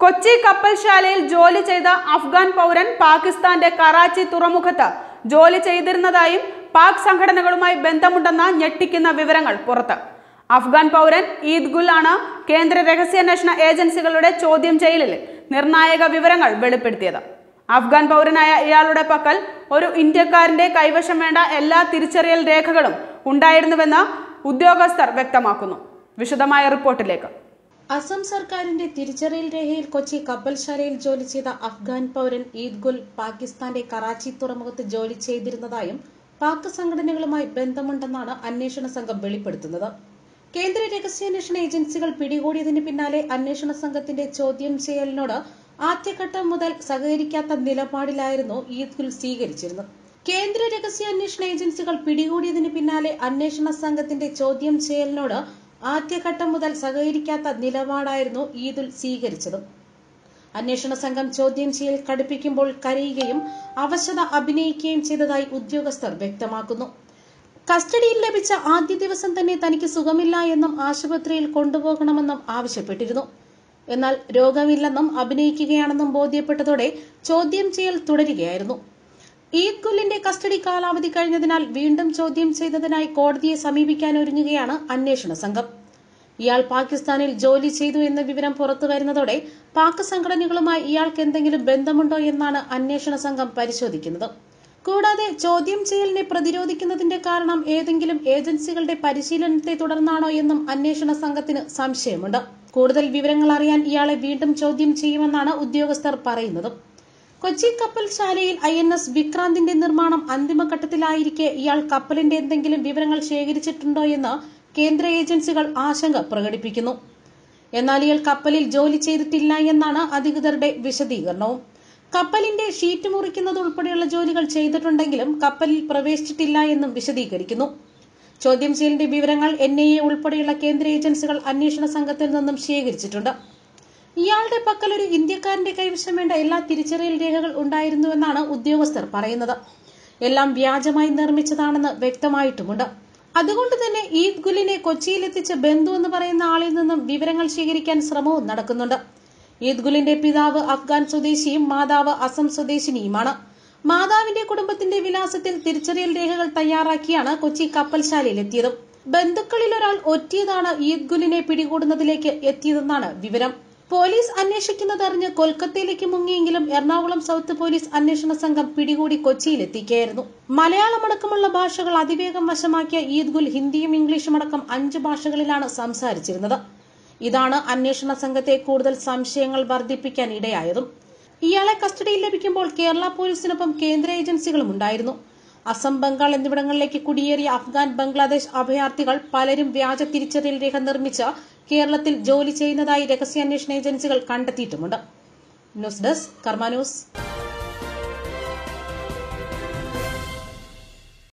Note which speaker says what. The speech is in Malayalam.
Speaker 1: കൊച്ചി കപ്പൽശാലയിൽ ജോലി ചെയ്ത അഫ്ഗാൻ പൗരൻ പാകിസ്ഥാന്റെ കറാച്ചി തുറമുഖത്ത് ജോലി ചെയ്തിരുന്നതായും പാക് സംഘടനകളുമായി ബന്ധമുണ്ടെന്ന ഞെട്ടിക്കുന്ന വിവരങ്ങൾ പുറത്ത് അഫ്ഗാൻ പൗരൻ ഈദ് ഗുൽ ആണ് കേന്ദ്ര രഹസ്യാന്വേഷണ ഏജൻസികളുടെ ചോദ്യം ചെയ്യലിൽ നിർണായക വിവരങ്ങൾ വെളിപ്പെടുത്തിയത് അഫ്ഗാൻ പൗരനായ ഇയാളുടെ പക്കൽ ഒരു ഇന്ത്യക്കാരന്റെ കൈവശം വേണ്ട എല്ലാ തിരിച്ചറിയൽ രേഖകളും ഉണ്ടായിരുന്നുവെന്ന് ഉദ്യോഗസ്ഥർ വ്യക്തമാക്കുന്നു വിശദമായ റിപ്പോർട്ടിലേക്ക്
Speaker 2: അസം സർക്കാരിന്റെ തിരിച്ചറിയൽ രേഖയിൽ കൊച്ചി കപ്പൽശാലയിൽ ജോലി ചെയ്ത അഫ്ഗാൻ പൗരൻ ഈദ് ഗുൽ പാകിസ്ഥാന്റെ കറാച്ചി തുറമുഖത്ത് ജോലി ചെയ്തിരുന്നതായും പാക് സംഘടനകളുമായി ബന്ധമുണ്ടെന്നാണ് അന്വേഷണ സംഘം വെളിപ്പെടുത്തുന്നത് കേന്ദ്ര രഹസ്യാന്വേഷണ ഏജൻസികൾ പിടികൂടിയതിന് പിന്നാലെ അന്വേഷണ സംഘത്തിന്റെ ചോദ്യം ചെയ്യലിനോട് ആദ്യഘട്ടം മുതൽ സഹകരിക്കാത്ത നിലപാടിലായിരുന്നു ഈദ് ഗുൽ സ്വീകരിച്ചിരുന്നത് കേന്ദ്ര രഹസ്യാന്വേഷണ ഏജൻസികൾ പിടികൂടിയതിന് പിന്നാലെ അന്വേഷണ സംഘത്തിന്റെ ചോദ്യം ചെയ്യലിനോട് ആദ്യഘട്ടം മുതൽ സഹകരിക്കാത്ത നിലപാടായിരുന്നു ഈദുൽ സ്വീകരിച്ചത് അന്വേഷണ സംഘം ചോദ്യം ചെയ്യൽ കടുപ്പിക്കുമ്പോൾ കരയുകയും അവശത അഭിനയിക്കുകയും ചെയ്തതായി ഉദ്യോഗസ്ഥർ വ്യക്തമാക്കുന്നു കസ്റ്റഡിയിൽ ലഭിച്ച ആദ്യ ദിവസം തന്നെ തനിക്ക് സുഖമില്ല എന്നും ആശുപത്രിയിൽ കൊണ്ടുപോകണമെന്നും ആവശ്യപ്പെട്ടിരുന്നു എന്നാൽ രോഗമില്ലെന്നും അഭിനയിക്കുകയാണെന്നും ബോധ്യപ്പെട്ടതോടെ ചോദ്യം ചെയ്യൽ തുടരുകയായിരുന്നു ഈദ് ഗുല്ലിന്റെ കസ്റ്റഡി കാലാവധി കഴിഞ്ഞതിനാൽ വീണ്ടും ചോദ്യം ചെയ്തതിനായി കോടതിയെ സമീപിക്കാൻ ഒരുങ്ങുകയാണ് അന്വേഷണ സംഘം ഇയാൾ പാകിസ്ഥാനിൽ ജോലി ചെയ്തു എന്ന വിവരം പുറത്തു വരുന്നതോടെ പാക് സംഘടനകളുമായി ഇയാൾക്ക് എന്തെങ്കിലും ബന്ധമുണ്ടോ എന്നാണ് അന്വേഷണ സംഘം പരിശോധിക്കുന്നത് കൂടാതെ ചോദ്യം ചെയ്യലിനെ പ്രതിരോധിക്കുന്നതിന്റെ കാരണം ഏതെങ്കിലും ഏജൻസികളുടെ പരിശീലനത്തെ തുടർന്നാണോ എന്നും അന്വേഷണ സംഘത്തിന് സംശയമുണ്ട് കൂടുതൽ വിവരങ്ങൾ അറിയാൻ ഇയാളെ വീണ്ടും ചോദ്യം ചെയ്യുമെന്നാണ് ഉദ്യോഗസ്ഥർ പറയുന്നത് കൊച്ചി കപ്പൽശാലയിൽ ഐ എൻ എസ് വിക്രാന്തിന്റെ നിർമ്മാണം അന്തിമഘട്ടത്തിലായിരിക്കെ ഇയാൾ കപ്പലിന്റെ എന്തെങ്കിലും വിവരങ്ങൾ ശേഖരിച്ചിട്ടുണ്ടോ എന്ന് കേന്ദ്ര ഏജൻസികൾ ആശങ്ക പ്രകടിപ്പിക്കുന്നു എന്നാൽ ഇയാൾ കപ്പലിൽ ജോലി ചെയ്തിട്ടില്ല എന്നാണ് അധികൃതരുടെ വിശദീകരണവും കപ്പലിന്റെ ഷീറ്റ് മുറിക്കുന്നത് ഉൾപ്പെടെയുള്ള ജോലികൾ ചെയ്തിട്ടുണ്ടെങ്കിലും കപ്പലിൽ പ്രവേശിച്ചിട്ടില്ല എന്നും വിശദീകരിക്കുന്നു ചോദ്യം ചെയ്യലിന്റെ വിവരങ്ങൾ എൻ ഐ എ ഉൾപ്പെടെയുള്ള കേന്ദ്ര ഏജൻസികൾ അന്വേഷണ സംഘത്തിൽ നിന്നും ശേഖരിച്ചിട്ടുണ്ട് ഇയാളുടെ പക്കൽ ഒരു ഇന്ത്യക്കാരന്റെ കൈവശം വേണ്ട എല്ലാ തിരിച്ചറിയൽ രേഖകൾ ഉണ്ടായിരുന്നുവെന്നാണ് ഉദ്യോഗസ്ഥർ പറയുന്നത് എല്ലാം വ്യാജമായി നിർമ്മിച്ചതാണെന്ന് വ്യക്തമായിട്ടുമുണ്ട് അതുകൊണ്ട് തന്നെ ഈദ് ഗുലിനെ കൊച്ചിയിലെത്തിച്ച ബന്ധു എന്ന് പറയുന്ന ആളിൽ നിന്നും വിവരങ്ങൾ ശേഖരിക്കാൻ ശ്രമവും നടക്കുന്നുണ്ട് ഈദ് ഗുലിന്റെ പിതാവ് അഫ്ഗാൻ സ്വദേശിയും മാതാവ് അസം സ്വദേശിനിയുമാണ് മാതാവിന്റെ കുടുംബത്തിന്റെ വിലാസത്തിൽ തിരിച്ചറിയൽ രേഖകൾ തയ്യാറാക്കിയാണ് കൊച്ചി കപ്പൽശാലയിലെത്തിയത് ബന്ധുക്കളിൽ ഒരാൾ ഒറ്റിയതാണ് ഈദ് ഗുലിനെ പിടികൂടുന്നതിലേക്ക് എത്തിയതെന്നാണ് വിവരം പോലീസ് അന്വേഷിക്കുന്നതറിഞ്ഞ് കൊൽക്കത്തയിലേക്ക് മുങ്ങിയെങ്കിലും എറണാകുളം സൌത്ത് പോലീസ് അന്വേഷണ സംഘം പിടികൂടി കൊച്ചിയിലെത്തിക്കുകയായിരുന്നു മലയാളമടക്കമുള്ള ഭാഷകൾ അതിവേഗം വശമാക്കിയ ഈദ് ഗുൽ ഹിന്ദിയും ഇംഗ്ലീഷും അടക്കം അഞ്ച് ഭാഷകളിലാണ് സംസാരിച്ചിരുന്നത് ഇതാണ് അന്വേഷണ സംഘത്തെ കൂടുതൽ സംശയങ്ങൾ വർദ്ധിപ്പിക്കാൻ ഇടയായതും ഇയാളെ കസ്റ്റഡിയിൽ ലഭിക്കുമ്പോൾ കേരള പോലീസിനൊപ്പം കേന്ദ്ര ഏജൻസികളും ഉണ്ടായിരുന്നു അസം ബംഗാൾ എന്നിവിടങ്ങളിലേക്ക് കുടിയേറിയ അഫ്ഗാൻ ബംഗ്ലാദേശ് അഭയാർത്ഥികൾ പലരും വ്യാജ തിരിച്ചറിയൽ രേഖ നിർമ്മിച്ച് കേരളത്തിൽ ജോലി ചെയ്യുന്നതായി രഹസ്യാന്വേഷണ ഏജൻസികൾ കണ്ടെത്തിയിട്ടുമുണ്ട് ന്യൂസ് ഡെസ്ക് കർമ്മ ന്യൂസ്